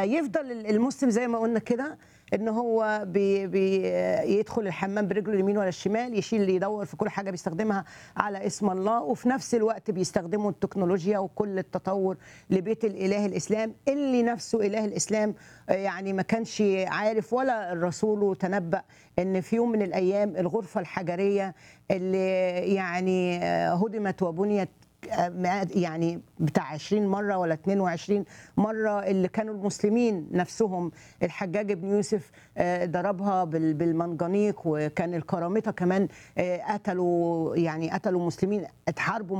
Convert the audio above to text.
هيفضل المسلم زي ما قلنا كده ان هو بي بي يدخل الحمام برجله اليمين ولا الشمال يشيل يدور في كل حاجه بيستخدمها على اسم الله وفي نفس الوقت بيستخدموا التكنولوجيا وكل التطور لبيت الاله الاسلام اللي نفسه اله الاسلام يعني ما كانش عارف ولا الرسول تنبأ ان في يوم من الايام الغرفه الحجريه اللي يعني هدمت وبنيت يعني بتاع 20 مرة ولا 22 مرة اللي كانوا المسلمين نفسهم الحجاج بن يوسف ضربها بالمنجنيق وكان الكرامطة كمان قتلوا يعني قتلوا مسلمين اتحاربوا